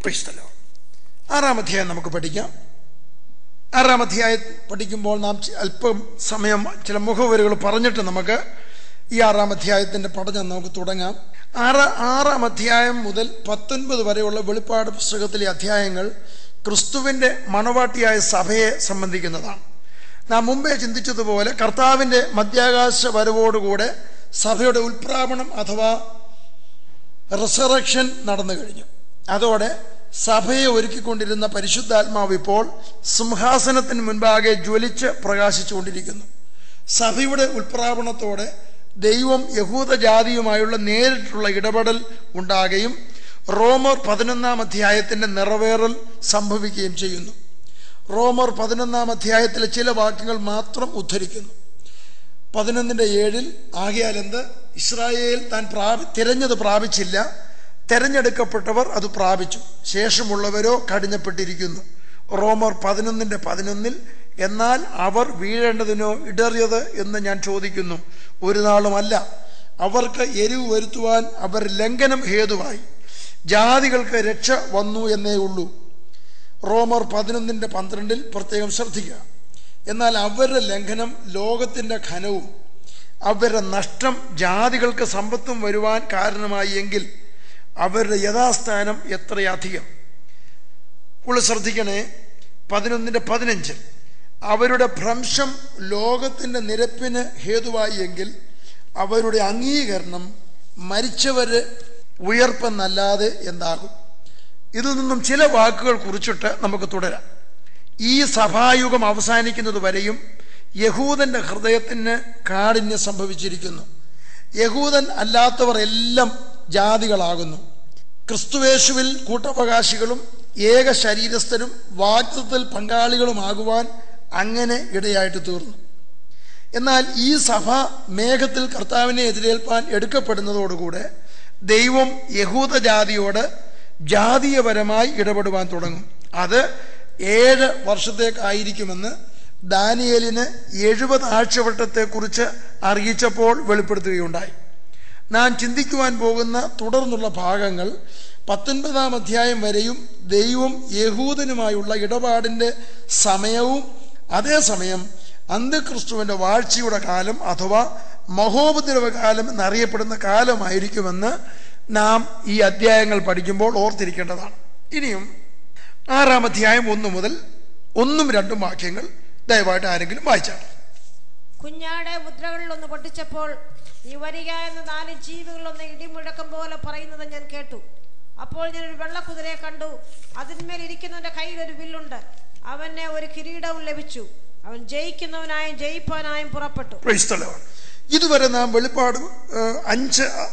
പ്രശ്നമല്ലോ ആറാം അധ്യായം നമുക്ക് പഠിക്കാം ആറാം അധ്യായം പഠിക്കുമ്പോൾ നാം ചി- അല്പം സമയം ചില മുഖവരുകൾ പറഞ്ഞിട്ട് നമുക്ക് ഈ ആറാം അധ്യായത്തിൻ്റെ പഠനം നമുക്ക് തുടങ്ങാം ആറ് ആറാം അധ്യായം മുതൽ പത്തൊൻപത് വരെയുള്ള വെളിപ്പാട് പുസ്തകത്തിലെ അധ്യായങ്ങൾ ക്രിസ്തുവിൻ്റെ മണവാട്ടിയായ സഭയെ സംബന്ധിക്കുന്നതാണ് നാം മുമ്പേ ചിന്തിച്ചതുപോലെ കർത്താവിൻ്റെ മധ്യാകാശ വരവോടുകൂടെ സഭയുടെ ഉൽപ്രാപണം അഥവാ റിസറക്ഷൻ നടന്നു കഴിഞ്ഞു അതോടെ സഭയെ ഒരുക്കിക്കൊണ്ടിരുന്ന പരിശുദ്ധാത്മാവ് ഇപ്പോൾ സിംഹാസനത്തിന് മുൻപാകെ ജ്വലിച്ച് പ്രകാശിച്ചുകൊണ്ടിരിക്കുന്നു സഭയുടെ ഉൽപ്രാപണത്തോടെ ദൈവം യഹൂദ ജാതിയുമായുള്ള നേരിട്ടുള്ള ഇടപെടൽ ഉണ്ടാകുകയും റോമർ പതിനൊന്നാം അധ്യായത്തിൻ്റെ നിറവേറൽ സംഭവിക്കുകയും ചെയ്യുന്നു റോമർ പതിനൊന്നാം അധ്യായത്തിലെ ചില വാക്യങ്ങൾ മാത്രം ഉദ്ധരിക്കുന്നു പതിനൊന്നിൻ്റെ ഏഴിൽ ആകിയാൽ എന്ത് ഇസ്രായേൽ താൻ പ്രാപി തിരഞ്ഞത് പ്രാപിച്ചില്ല തെരഞ്ഞെടുക്കപ്പെട്ടവർ അത് പ്രാപിച്ചു ശേഷമുള്ളവരോ കടിഞ്ഞപ്പെട്ടിരിക്കുന്നു റോമർ പതിനൊന്നിൻ്റെ പതിനൊന്നിൽ എന്നാൽ അവർ വീഴേണ്ടതിനോ ഇടറിയത് എന്ന് ഞാൻ ചോദിക്കുന്നു ഒരു നാളുമല്ല അവർക്ക് എരിവ് വരുത്തുവാൻ അവർ ലംഘനം ഹേതുവായി ജാതികൾക്ക് രക്ഷ വന്നു എന്നേ ഉള്ളൂ റോമർ പതിനൊന്നിൻ്റെ പന്ത്രണ്ടിൽ പ്രത്യേകം ശ്രദ്ധിക്കുക എന്നാൽ അവരുടെ ലംഘനം ലോകത്തിൻ്റെ ഘനവും അവരുടെ നഷ്ടം ജാതികൾക്ക് സമ്പത്തും വരുവാൻ കാരണമായി എങ്കിൽ അവരുടെ യഥാസ്ഥാനം എത്രയധികം ഉള്ള ശ്രദ്ധിക്കണേ പതിനൊന്നിൻ്റെ പതിനഞ്ച് അവരുടെ ഭ്രംശം ലോകത്തിൻ്റെ നിരപ്പിന് ഹേതുവായി എങ്കിൽ അവരുടെ അംഗീകരണം മരിച്ചവര് ഉയർപ്പെന്നല്ലാതെ എന്താകും ഇതിൽ നിന്നും ചില വാക്കുകൾ കുറിച്ചിട്ട് നമുക്ക് തുടരാം ഈ സഭായുഗം അവസാനിക്കുന്നത് വരെയും യഹൂദന്റെ ഹൃദയത്തിന് കാഠിന്യം സംഭവിച്ചിരിക്കുന്നു യഹൂദൻ അല്ലാത്തവർ എല്ലാം ജാതികളാകുന്നു ക്രിസ്തുവേശുവിൽ കൂട്ടവകാശികളും ഏക ശരീരസ്ഥരും വാക്തത്വത്തിൽ പങ്കാളികളുമാകുവാൻ അങ്ങനെ ഇടയായിട്ട് തീർന്നു എന്നാൽ ഈ സഭ മേഘത്തിൽ കർത്താവിനെ എതിരേൽപ്പാൻ എടുക്കപ്പെടുന്നതോടുകൂടെ ദൈവം യഹൂദ ജാതിയോട് ജാതീയപരമായി ഇടപെടുവാൻ തുടങ്ങും അത് ഏഴ് വർഷത്തേക്കായിരിക്കുമെന്ന് ദാനിയേലിന് എഴുപത് ആഴ്ചവട്ടത്തെക്കുറിച്ച് അറിയിച്ചപ്പോൾ വെളിപ്പെടുത്തുകയുണ്ടായി നാം ചിന്തിക്കുവാൻ പോകുന്ന തുടർന്നുള്ള ഭാഗങ്ങൾ പത്തൊൻപതാം അധ്യായം വരെയും ദൈവം യഹൂദനുമായുള്ള ഇടപാടിൻ്റെ സമയവും അതേസമയം അന്ത്യക്രിസ്തുവിൻ്റെ വാഴ്ചയുടെ കാലം അഥവാ മഹോപദ്രവ കാലം എന്നറിയപ്പെടുന്ന കാലമായിരിക്കുമെന്ന് നാം ഈ അധ്യായങ്ങൾ പഠിക്കുമ്പോൾ ഓർത്തിരിക്കേണ്ടതാണ് ഇനിയും ആറാം അധ്യായം ഒന്ന് മുതൽ ഒന്നും രണ്ടും വാക്യങ്ങൾ ദയവായിട്ട് ആരെങ്കിലും വായിച്ചാണ് കുഞ്ഞാടെ മുദ്രകളിൽ ഒന്ന് പൊട്ടിച്ചപ്പോൾ നീ വരിക എന്ന നാല് ജീവികളൊന്ന് ഇടിമുഴക്കം പോലെ പറയുന്നത് ഞാൻ കേട്ടു അപ്പോൾ ഞാൻ ഒരു വെള്ളക്കുതിരയെ കണ്ടു അതിന്മേൽ ഇരിക്കുന്നവന്റെ കയ്യിൽ ഒരു വില്ലുണ്ട് അവന് ഒരു കിരീടവും ലഭിച്ചു അവൻ ജയിക്കുന്നവനായും ജയിപ്പാനായും പുറപ്പെട്ടു Praise the Lord. ഇതുവരെ നാം വെളിപ്പാട് ഏഹ്, അഞ്ച് അ-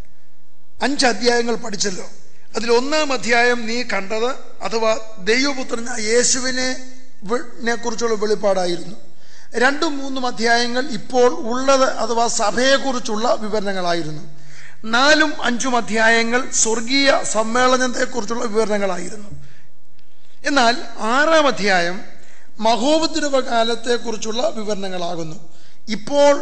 അഞ്ച് അധ്യായങ്ങൾ പഠിച്ചല്ലോ അതിൽ ഒന്നാം അധ്യായം നീ കണ്ടത് അഥവാ ദൈവപുത്രൻ യേശുവിനെ വെ- നെ കുറിച്ചുള്ള വെളിപ്പാടായിരുന്നു രണ്ടും മൂന്നും അധ്യായങ്ങൾ ഇപ്പോൾ ഉള്ളത് അഥവാ സഭയെക്കുറിച്ചുള്ള വിവരണങ്ങളായിരുന്നു നാലും അഞ്ചും അധ്യായങ്ങൾ സ്വർഗീയ സമ്മേളനത്തെക്കുറിച്ചുള്ള വിവരണങ്ങളായിരുന്നു എന്നാൽ ആറാം അധ്യായം മഹോപദ്രവ കാലത്തെക്കുറിച്ചുള്ള വിവരണങ്ങളാകുന്നു ഇപ്പോൾ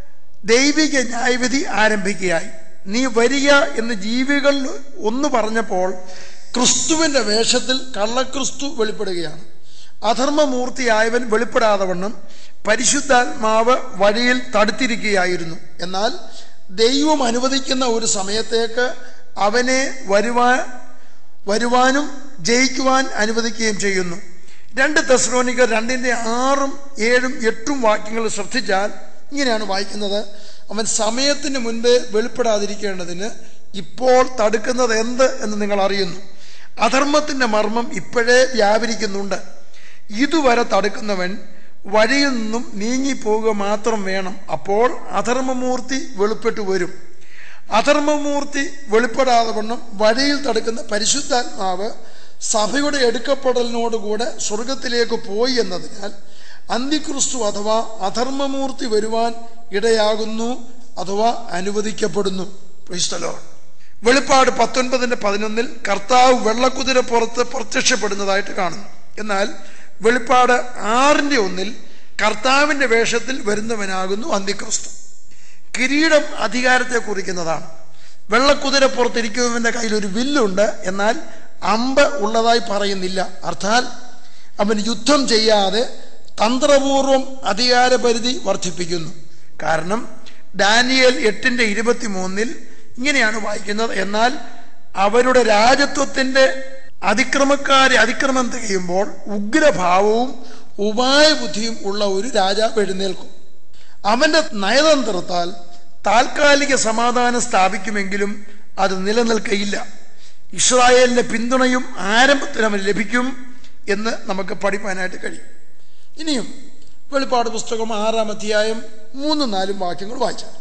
ദൈവിക ന്യായവിധി ആരംഭിക്കുകയായി നീ വരിക എന്ന് ജീവികൾ ഒന്ന് പറഞ്ഞപ്പോൾ ക്രിസ്തുവിന്റെ വേഷത്തിൽ കള്ളക്രിസ്തു വെളിപ്പെടുകയാണ് അധർമ്മമൂർത്തിയായവൻ വെളിപ്പെടാതെ വണ്ണം പരിശുദ്ധാത്മാവ് വഴിയിൽ തടുത്തിരിക്കുകയായിരുന്നു എന്നാൽ ദൈവം അനുവദിക്കുന്ന ഒരു സമയത്തേക്ക് അവനെ വരുവാ വരുവാനും ജയിക്കുവാൻ അനുവദിക്കുകയും ചെയ്യുന്നു രണ്ട് തെസ്ലോനിക്കർ രണ്ടിൻ്റെ ആറും ഏഴും എട്ടും വാക്യങ്ങൾ ശ്രദ്ധിച്ചാൽ ഇങ്ങനെയാണ് വായിക്കുന്നത് അവൻ സമയത്തിന് മുൻപേ വെളിപ്പെടാതിരിക്കേണ്ടതിന് ഇപ്പോൾ തടുക്കുന്നത് എന്ത് എന്ന് നിങ്ങൾ അറിയുന്നു അധർമ്മത്തിൻ്റെ മർമ്മം ഇപ്പോഴേ വ്യാപരിക്കുന്നുണ്ട് ഇതുവരെ തടുക്കുന്നവൻ വഴിയിൽ നിന്നും നീങ്ങിപ്പോവുക മാത്രം വേണം അപ്പോൾ അധർമ്മമൂർത്തി വെളിപ്പെട്ടു വരും അധർമ്മമൂർത്തി വെളിപ്പെടാതെ വണ്ണം വഴിയിൽ തടുക്കുന്ന പരിശുദ്ധാത്മാവ് സഭയുടെ എടുക്കപ്പെടലിനോടുകൂടെ സ്വർഗത്തിലേക്ക് പോയി എന്നതിനാൽ അന്തിക്രിസ്തു അഥവാ അധർമ്മമൂർത്തി വരുവാൻ ഇടയാകുന്നു അഥവാ അനുവദിക്കപ്പെടുന്നു Praise the Lord. വെളിപ്പാട് പത്തൊൻപതിന്റെ പതിനൊന്നിൽ കർത്താവ് വെള്ളക്കുതിര പുറത്ത് പ്രത്യക്ഷപ്പെടുന്നതായിട്ട് കാണുന്നു എന്നാൽ വെളിപ്പാട് ആറിന്റെ ഒന്നിൽ കർത്താവിന്റെ വേഷത്തിൽ വരുന്നവനാകുന്നു അന്തിക്രിസ്തു കിരീടം അധികാരത്തെ കുറിക്കുന്നതാണ് വെള്ളക്കുതിര പുറത്തിരിക്കുന്നവന്റെ കയ്യിൽ ഒരു വില്ലുണ്ട് എന്നാൽ അമ്പ് ഉള്ളതായി പറയുന്നില്ല അർത്ഥാൽ അവൻ യുദ്ധം ചെയ്യാതെ തന്ത്രപൂർവം അധികാരപരിധി വർദ്ധിപ്പിക്കുന്നു കാരണം ഡാനിയൽ എട്ടിന്റെ ഇരുപത്തിമൂന്നിൽ ഇങ്ങനെയാണ് വായിക്കുന്നത് എന്നാൽ അവരുടെ രാജത്വത്തിന്റെ അതിക്രമക്കാരെ അതിക്രമം തികയുമ്പോൾ ഉഗ്രഭാവവും ഉപായബുദ്ധിയും ഉള്ള ഒരു രാജാവ് എഴുന്നേൽക്കും അവന്റെ നയതന്ത്രത്താൽ താൽക്കാലിക സമാധാനം സ്ഥാപിക്കുമെങ്കിലും അത് നിലനിൽക്കയില്ല ഇസ്രായേലിന്റെ പിന്തുണയും ആരംഭത്തിൽ അവന് ലഭിക്കും എന്ന് നമുക്ക് പഠിപ്പാനായിട്ട് കഴിയും ഇനിയും വെളിപ്പാട് പുസ്തകം ആറാം അധ്യായം മൂന്നും നാലും വാക്യങ്ങൾ വായിച്ചാൽ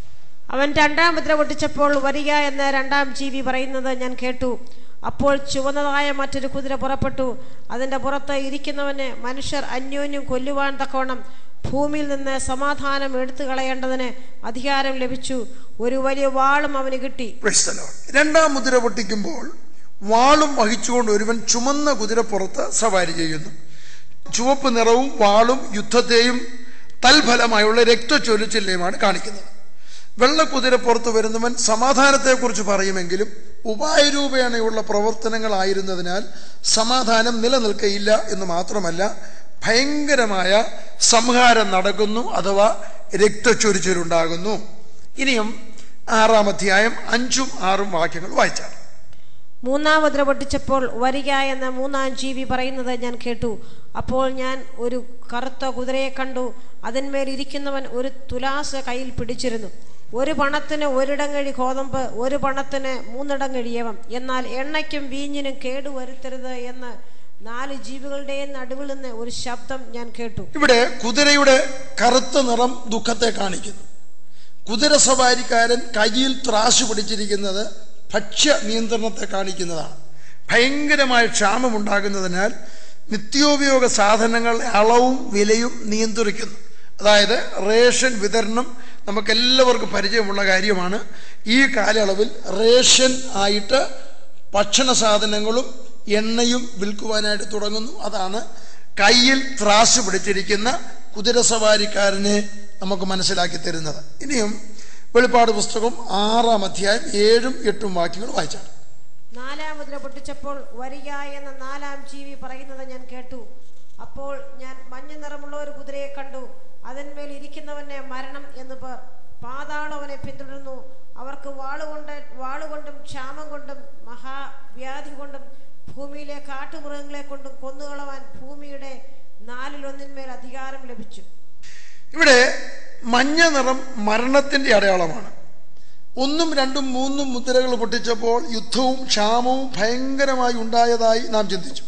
അവൻ രണ്ടാം മുദ്ര പൊട്ടിച്ചപ്പോൾ വരിക എന്ന രണ്ടാം ജീവി പറയുന്നത് ഞാൻ കേട്ടു അപ്പോൾ ചുവന്നതായ മറ്റൊരു കുതിര പുറപ്പെട്ടു അതിന്റെ പുറത്ത് ഇരിക്കുന്നവന് മനുഷ്യർ അന്യോന്യം കൊല്ലുവാൻ തക്കവണ്ണം ഭൂമിയിൽ നിന്ന് സമാധാനം എടുത്തു കളയേണ്ടതിന് അധികാരം ലഭിച്ചു ഒരു വലിയ വാളും അവന് കിട്ടി Praise the Lord. രണ്ടാം മുദ്ര പൊട്ടിക്കുമ്പോൾ വാളും വഹിച്ചുകൊണ്ട് ഒരുവൻ ചുമന്ന കുതിരപ്പുറത്ത് സവാരി ചെയ്യുന്നു ചുവപ്പ് നിറവും വാളും യുദ്ധത്തെയും തൽഫലമായുള്ള രക്തച്ചൊലിച്ചില്ലേയുമാണ് കാണിക്കുന്നത് വെള്ളക്കുതിരപ്പുറത്ത് വരുന്നവൻ സമാധാനത്തെക്കുറിച്ച് പറയുമെങ്കിലും ഉപായരൂപേണയുള്ള പ്രവർത്തനങ്ങളായിരുന്നതിനാൽ സമാധാനം നിലനിൽക്കയില്ല എന്ന് മാത്രമല്ല ഭയങ്കരമായ സംഹാരം നടക്കുന്നു അഥവാ രക്തച്ചൊരിച്ചിലുണ്ടാകുന്നു ഇനിയും ആറാം അധ്യായം അഞ്ചും ആറും വാക്യങ്ങൾ വായിച്ചാൽ മൂന്നാം മുദ്ര പൊട്ടിച്ചപ്പോൾ വരിക എന്ന മൂന്നാം ജീവി പറയുന്നത് ഞാൻ കേട്ടു അപ്പോൾ ഞാൻ ഒരു കറുത്ത കുതിരയെ കണ്ടു അതിന്മേൽ ഇരിക്കുന്നവൻ ഒരു തുലാസ് കയ്യിൽ പിടിച്ചിരുന്നു ഒരു പണത്തിന് ഒരിടങ്ങഴി കോതമ്പ് ഒരു പണത്തിന് മൂന്നിടങ്ങഴി യവം എന്നാൽ എണ്ണയ്ക്കും വീഞ്ഞിനും കേടുവരുത്തരുത് എന്ന് നാല് ജീവികളുടെയും നടുവിൽ നിന്ന് ഒരു ശബ്ദം ഞാൻ കേട്ടു ഇവിടെ കുതിരയുടെ കറുത്ത നിറം ദുഃഖത്തെ കാണിക്കുന്നു കുതിര സവാരിക്കാരൻ കയ്യിൽ ത്രാശു പിടിച്ചിരിക്കുന്നത് ഭക്ഷ്യ നിയന്ത്രണത്തെ കാണിക്കുന്നതാണ് ഭയങ്കരമായ ക്ഷാമമുണ്ടാകുന്നതിനാൽ നിത്യോപയോഗ സാധനങ്ങളുടെ അളവും വിലയും നിയന്ത്രിക്കുന്നു അതായത് റേഷൻ വിതരണം നമുക്കെല്ലാവർക്കും പരിചയമുള്ള കാര്യമാണ് ഈ കാലയളവിൽ റേഷൻ ആയിട്ട് ഭക്ഷണ സാധനങ്ങളും എണ്ണയും വിൽക്കുവാനായിട്ട് തുടങ്ങുന്നു അതാണ് കയ്യിൽ ത്രാസ് പിടിച്ചിരിക്കുന്ന കുതിരസവാരിക്കാരനെ നമുക്ക് മനസ്സിലാക്കി തരുന്നത് ഇനിയും വെളിപ്പാട് പുസ്തകം ആറാം അധ്യായം ഏഴും എട്ടും വാക്യങ്ങൾ വായിച്ചാണ് നാലാം മുദ്ര പൊട്ടിച്ചപ്പോൾ വരിക എന്ന നാലാം ജീവി പറയുന്നത് ഞാൻ കേട്ടു അപ്പോൾ ഞാൻ മഞ്ഞ നിറമുള്ള ഒരു കുതിരയെ കണ്ടു അതിന്മേൽ ഇരിക്കുന്നവനെ മരണം എന്ന് പേർ പാതാളം അവനെ പിന്തുടർന്നു അവർക്ക് വാളുകൊണ്ട് വാളുകൊണ്ടും ക്ഷാമം കൊണ്ടും മഹാവ്യാധി കൊണ്ടും ഭൂമിയിലെ കാട്ടുമൃഗങ്ങളെ കൊണ്ടും കൊന്നുകളവാൻ ഭൂമിയുടെ നാലിലൊന്നിന്മേൽ അധികാരം ലഭിച്ചു ഇവിടെ മഞ്ഞ നിറം മരണത്തിന്റെ അടയാളമാണ് ഒന്നും രണ്ടും മൂന്നും മുദ്രകൾ പൊട്ടിച്ചപ്പോൾ യുദ്ധവും ക്ഷാമവും ഭയങ്കരമായി ഉണ്ടായതായി നാം ചിന്തിച്ചു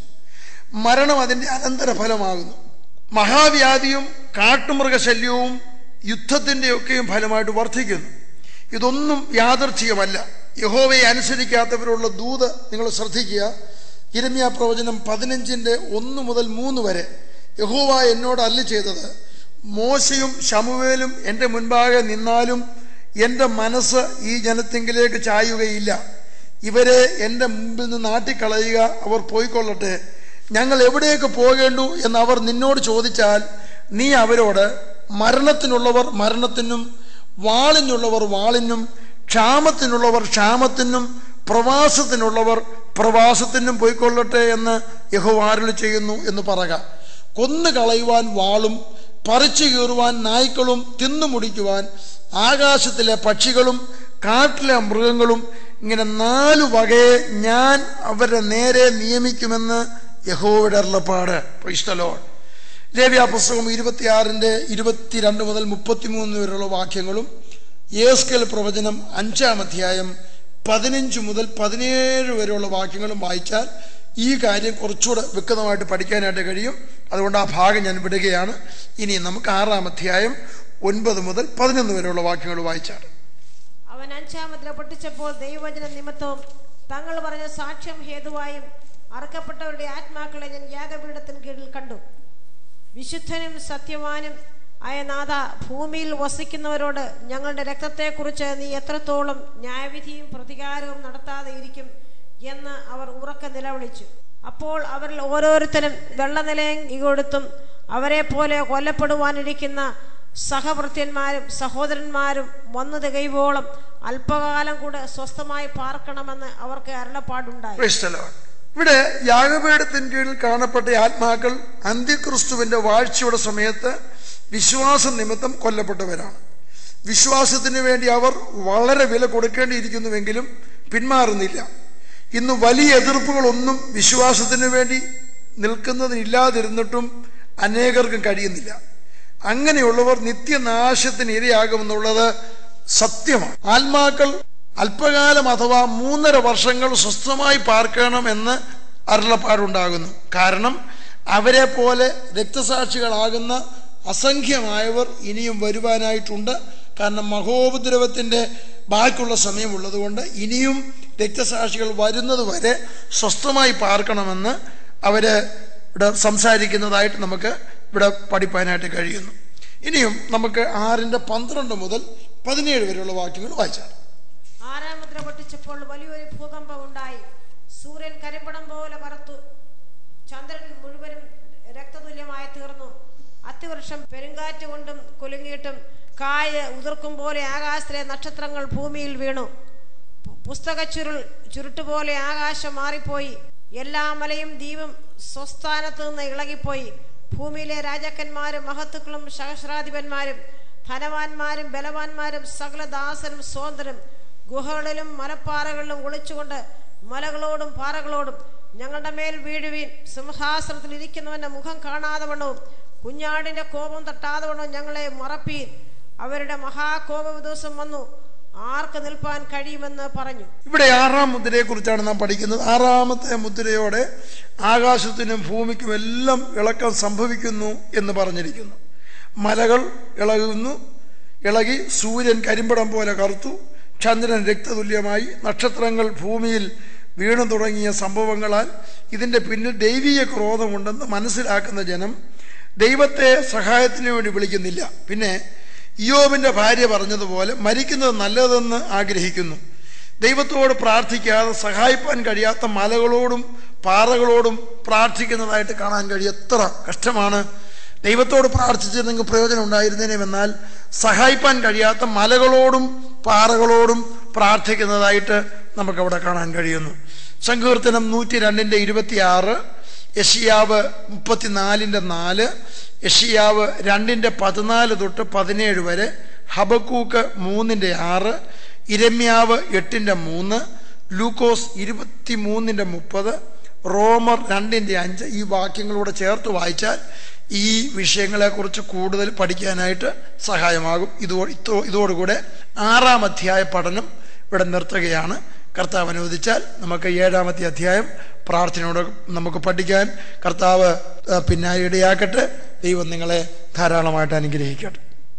മരണം അതിന്റെ അനന്തരഫലമാകുന്നു മഹാവ്യാധിയും കാട്ടുമൃഗശല്യവും യുദ്ധത്തിൻ്റെയൊക്കെയും ഫലമായിട്ട് വർദ്ധിക്കുന്നു ഇതൊന്നും യാദർച്ഛികമല്ല യഹോവയെ അനുസരിക്കാത്തവരുള്ള ദൂത് നിങ്ങൾ ശ്രദ്ധിക്കുക ഇരമ്യ പ്രവചനം പതിനഞ്ചിൻ്റെ ഒന്ന് മുതൽ മൂന്ന് വരെ യഹോവ എന്നോട് അല്ലി ചെയ്തത് മോശയും ശമുവേലും എൻ്റെ മുൻപാകെ നിന്നാലും എൻ്റെ മനസ്സ് ഈ ജനത്തിങ്കിലേക്ക് ചായുകയില്ല ഇവരെ എൻ്റെ മുമ്പിൽ നിന്ന് നാട്ടിക്കളയുക അവർ പോയിക്കൊള്ളട്ടെ ഞങ്ങൾ എവിടേക്ക് പോകേണ്ടു എന്ന് അവർ നിന്നോട് ചോദിച്ചാൽ നീ അവരോട് മരണത്തിനുള്ളവർ മരണത്തിനും വാളിനുള്ളവർ വാളിനും ക്ഷാമത്തിനുള്ളവർ ക്ഷാമത്തിനും പ്രവാസത്തിനുള്ളവർ പ്രവാസത്തിനും പോയിക്കൊള്ളട്ടെ എന്ന് യഹോവാരുളി ചെയ്യുന്നു എന്ന് പറക കൊന്നു കളയുവാൻ വാളും പറിച്ചു കീറുവാൻ നായ്ക്കളും തിന്നു മുടിക്കുവാൻ ആകാശത്തിലെ പക്ഷികളും കാട്ടിലെ മൃഗങ്ങളും ഇങ്ങനെ നാലു വകയെ ഞാൻ അവരുടെ നേരെ നിയമിക്കുമെന്ന് യഹോവയുടെ അരുളപ്പാട് പ്രൈഷ്ടലോൺ ലേവ്യ പുസ്തകം ഇരുപത്തിയാറിൻ്റെ ഇരുപത്തിരണ്ട് മുതൽ മുപ്പത്തിമൂന്ന് വരെയുള്ള വാക്യങ്ങളും യേസ്കൽ പ്രവചനം അഞ്ചാം അധ്യായം പതിനഞ്ച് മുതൽ പതിനേഴ് വരെയുള്ള വാക്യങ്ങളും വായിച്ചാൽ ഈ കാര്യം കുറച്ചുകൂടെ വ്യക്തമായിട്ട് പഠിക്കാനായിട്ട് കഴിയും അതുകൊണ്ട് ആ ഭാഗം ഞാൻ വിടുകയാണ് ഇനി നമുക്ക് ആറാം അധ്യായം ഒൻപത് മുതൽ പതിനൊന്ന് വരെയുള്ള വാക്യങ്ങൾ വായിച്ചാൽ അവൻ അഞ്ചാമത്തില പൊട്ടിച്ചപ്പോൾ ദൈവവചന നിമിത്തവും തങ്ങൾ പറഞ്ഞ സാക്ഷ്യം ഹേതുവായും അറക്കപ്പെട്ടവരുടെ ആത്മാക്കളെ ഞാൻ യാഗപീഠത്തിന് കീഴിൽ കണ്ടു വിശുദ്ധനും സത്യവാനും ആയ നാഥ ഭൂമിയിൽ വസിക്കുന്നവരോട് ഞങ്ങളുടെ രക്തത്തെക്കുറിച്ച് നീ എത്രത്തോളം ന്യായവിധിയും പ്രതികാരവും നടത്താതെ ഇരിക്കും എന്ന് അവർ ഉറക്കെ നിലവിളിച്ചു അപ്പോൾ അവരിൽ ഓരോരുത്തരും വെള്ളനിലയം കൊടുത്തും അവരെ പോലെ കൊല്ലപ്പെടുവാനിരിക്കുന്ന സഹഭൃത്യന്മാരും സഹോദരന്മാരും വന്നു തികയുവോളം അല്പകാലം കൂടെ സ്വസ്ഥമായി പാർക്കണമെന്ന് അവർക്ക് അരുളപ്പാടുണ്ടായി Praise the Lord. ഇവിടെ യാഗപീഠത്തിന് കീഴിൽ കാണപ്പെട്ട ആത്മാക്കൾ അന്ത്യക്രിസ്തുവിന്റെ വാഴ്ചയുടെ സമയത്ത് വിശ്വാസ നിമിത്തം കൊല്ലപ്പെട്ടവരാണ് വിശ്വാസത്തിന് വേണ്ടി അവർ വളരെ വില കൊടുക്കേണ്ടിയിരിക്കുന്നുവെങ്കിലും പിന്മാറുന്നില്ല ഇന്ന് വലിയ എതിർപ്പുകളൊന്നും വിശ്വാസത്തിന് വേണ്ടി നിൽക്കുന്നതിനില്ലാതിരുന്നിട്ടും അനേകർക്കും കഴിയുന്നില്ല അങ്ങനെയുള്ളവർ നിത്യനാശത്തിന് ഇരയാകുമെന്നുള്ളത് സത്യമാണ് ആത്മാക്കൾ അല്പകാലം അഥവാ മൂന്നര വർഷങ്ങൾ സ്വസ്ഥമായി പാർക്കണം എന്ന് അരുളപ്പാടുണ്ടാകുന്നു കാരണം അവരെ പോലെ രക്തസാക്ഷികളാകുന്ന അസംഖ്യമായവർ ഇനിയും വരുവാനായിട്ടുണ്ട് കാരണം മഹോപദ്രവത്തിന്റെ ബാക്കിയുള്ള സമയമുള്ളതുകൊണ്ട് ഇനിയും രക്തസാക്ഷികൾ വരുന്നത് വരെ സ്വസ്ഥമായി പാർക്കണമെന്ന് അവര് ഇവിടെ സംസാരിക്കുന്നതായിട്ട് നമുക്ക് ഇവിടെ പഠിപ്പാനായിട്ട് കഴിയുന്നു ഇനിയും നമുക്ക് ആറിന്റെ പന്ത്രണ്ട് മുതൽ പതിനേഴ് വരെയുള്ള വാക്യങ്ങൾ വായിച്ചാൽ ആറാം മുദ്ര പൊട്ടിച്ചപ്പോൾ വലിയൊരു ഭൂകമ്പം ഉണ്ടായി സൂര്യൻ കരിമ്പടം പോലെ കറുത്തു ചന്ദ്രൻ മുഴുവനും രക്തതുല്യമായി തീർന്നു അത്തിവൃക്ഷം പെരുങ്കാറ്റ് കൊണ്ടും കുലുങ്ങിയിട്ടും കായ് ഉതിർക്കും പോലെ ആകാശത്തിലെ നക്ഷത്രങ്ങൾ ഭൂമിയിൽ വീണു പു- പുസ്തകച്ചുരുൾ ചുരുട്ടുപോലെ ആകാശം മാറിപ്പോയി എല്ലാ മലയും ദ്വീപും സ്വസ്ഥാനത്ത് നിന്ന് ഇളകിപ്പോയി ഭൂമിയിലെ രാജാക്കന്മാരും മഹത്തുക്കളും സഹസ്രാധിപന്മാരും ധനവാന്മാരും ബലവാന്മാരും സകല ദാസരും സ്വതന്ത്രരും ഗുഹകളിലും മലപ്പാറകളിലും ഒളിച്ചുകൊണ്ട് മലകളോടും പാറകളോടും ഞങ്ങളുടെ മേൽ വീഴുവീൻ സിംഹാസനത്തിൽ ഇരിക്കുന്നവന്റെ മുഖം കാണാതെ വണ്ണവും കുഞ്ഞാടിന്റെ കോപം തട്ടാതെ വണ്ണവും ഞങ്ങളെ മറപ്പീൻ അവരുടെ മഹാകോപ ദിവസം വന്നു ആർക്ക് നിൽപ്പാൻ കഴിയുമെന്ന് പറഞ്ഞു ഇവിടെ ആറാം മുദ്രയെ കുറിച്ചാണ് നാം പഠിക്കുന്നത് ആറാമത്തെ മുദ്രയോടെ ആകാശത്തിനും ഭൂമിക്കും എല്ലാം ഇളക്കം സംഭവിക്കുന്നു എന്ന് പറഞ്ഞിരിക്കുന്നു മലകൾ ഇളകുന്നു ഇളകി സൂര്യൻ കരിമ്പടം പോലെ കറുത്തു ചന്ദ്രൻ രക്തതുല്യമായി നക്ഷത്രങ്ങൾ ഭൂമിയിൽ വീണു തുടങ്ങിയ സംഭവങ്ങളാൽ ഇതിന്റെ പിന്നിൽ ദൈവീയ ക്രോധമുണ്ടെന്ന് മനസ്സിലാക്കുന്ന ജനം ദൈവത്തെ സഹായത്തിന് വേണ്ടി വിളിക്കുന്നില്ല പിന്നെ ഇയോബിന്റെ ഭാര്യ പറഞ്ഞതുപോലെ മരിക്കുന്നത് നല്ലതെന്ന് ആഗ്രഹിക്കുന്നു ദൈവത്തോട് പ്രാർത്ഥിക്കാതെ സഹായിപ്പാൻ കഴിയാത്ത മലകളോടും പാറകളോടും പ്രാർത്ഥിക്കുന്നതായിട്ട് കാണാൻ കഴിയും എത്ര കഷ്ടമാണ് ദൈവത്തോട് പ്രാർത്ഥിച്ചിരുന്നെങ്കിൽ പ്രയോജനം ഉണ്ടായിരുന്നേനെ എന്നാൽ സഹായിപ്പാൻ കഴിയാത്ത മലകളോടും പാറകളോടും പ്രാർത്ഥിക്കുന്നതായിട്ട് നമുക്കവിടെ കാണാൻ കഴിയുന്നു സങ്കീർത്തനം നൂറ്റി രണ്ടിന്റെ ഇരുപത്തിയാറ് യഷിയാവ് മുപ്പത്തിനാലിന്റെ നാല് യഷിയാവ് രണ്ടിന്റെ പതിനാല് തൊട്ട് പതിനേഴ് വരെ ഹബക്കൂക്ക് മൂന്നിന്റെ ആറ് ഇരമ്യാവ് എട്ടിന്റെ മൂന്ന് ലൂക്കോസ് ഇരുപത്തി മൂന്നിന്റെ മുപ്പത് റോമർ രണ്ടിന്റെ അഞ്ച് ഈ വാക്യങ്ങളൂടെ ചേർത്ത് വായിച്ചാൽ ഈ വിഷയങ്ങളെക്കുറിച്ച് കൂടുതൽ പഠിക്കാനായിട്ട് സഹായമാകും ഇതോ ഇതോ- ഇതോടുകൂടെ ആറാം അധ്യായ പഠനം ഇവിടെ നിർത്തുകയാണ് കർത്താവ് അനുവദിച്ചാൽ നമുക്ക് ഏഴാമത്തെ അധ്യായം പ്രാർത്ഥനയോട് നമുക്ക് പഠിക്കാൻ കർത്താവ് ആ, പിന്നാലെ ഇടയാക്കട്ടെ ദൈവം നിങ്ങളെ ധാരാളമായിട്ട് അനുഗ്രഹിക്കട്ടെ